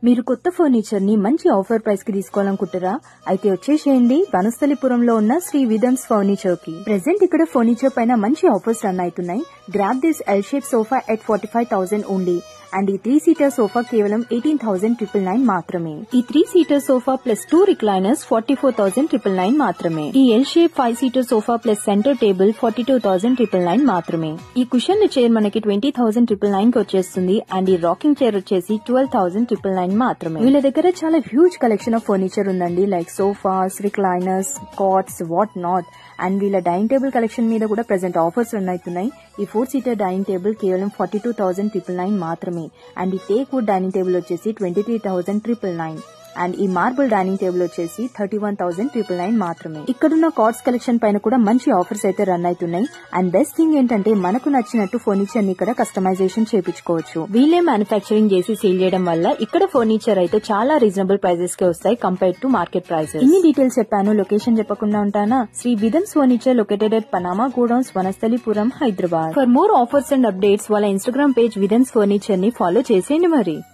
మీరు కొత్త ఫర్నిచర్ ని మంచి ఆఫర్ ప్రైస్ కి తీసుకోవాలనుకుంటారా అయితే వచ్చేసేయండి వనస్థలిపురంలో ఉన్న శ్రీ విధమ్స్ ఫర్నిచర్ కి ప్రెసెంట్ ఇక్కడ ఫర్నిచర్ పైన మంచి ఆఫర్స్ రన్ అవుతున్నాయి grab this L shape sofa at forty five thousand only and ఈ త్రీ సీటర్ సోఫా కేవలం ఎయిటీన్ థౌసండ్ ట్రిపుల్ నైన్ మాత్రమే ఈ three seater sofa plus two recliners forty four thousand triple nine మాత్రమే ఈ L shape five seater sofa plus centre table forty two thousand triple nine మాత్రమే ఈ cushion chair మనకి twenty thousand triple nine కి వచ్చేస్తుంది and ఈ rocking chair వచ్చేసి twelve thousand triple nine మాత్రమే వీళ్ళ దగ్గర చాలా హ్యూజ్ కలెక్షన్ ఆఫ్ ఫర్నిచర్ ఉందండి like sofas recliners cots what not and వీళ్ళ డైనింగ్ టేబుల్ కలెక్షన్ మీద కూడా ప్రెసెంట్ ఆఫర్స్ రన్ అవుతున్నాయి ఈ ఫోర్ సీటర్ డైనింగ్ టేబుల్ కేవలం forty two thousand triple nine మాత్రమే అండ్ ఈ టేక్ వుడ్ డైనింగ్ టేబుల్ వచ్చేసి twenty three thousand triple nine and ఈ మార్బుల్ డైనింగ్ టేబుల్ వచ్చేసి thirty one thousand triple nine మాత్రమే ఇక్కడున్న కార్డ్స్ కలెక్షన్ పైన కూడా మంచి ఆఫర్స్ అయితే రన్ అవుతున్నాయి అండ్ బెస్ట్ థింగ్ ఏంటంటే మనకు నచ్చినట్టు ఫర్నిచర్ ని ఇక్కడ కస్టమైజేషన్ చేపించుకోవచ్చు వీళ్ళే మ్యానుఫాక్చరింగ్ చేసి సేల్ చేయడం వల్ల ఇక్కడ ఫర్నిచర్ అయితే చాలా రీజనబుల్ ప్రైజెస్ కి వస్తాయి కంపేర్ టు మార్కెట్ ప్రైసెస్ ఇన్ని డీటెయిల్స్ చెప్పాను లొకేషన్ చెప్పకుండా ఉంటానా Shri Vidhams furniture located at Panama godowns Vanasthalipuram Hyderabad for more offers and updates వాళ్ళ ఇన్స్టాగ్రామ్ పేజ్ విధన్స్ ఫర్నిచర్ ని ఫాలో చేసేయండి మరి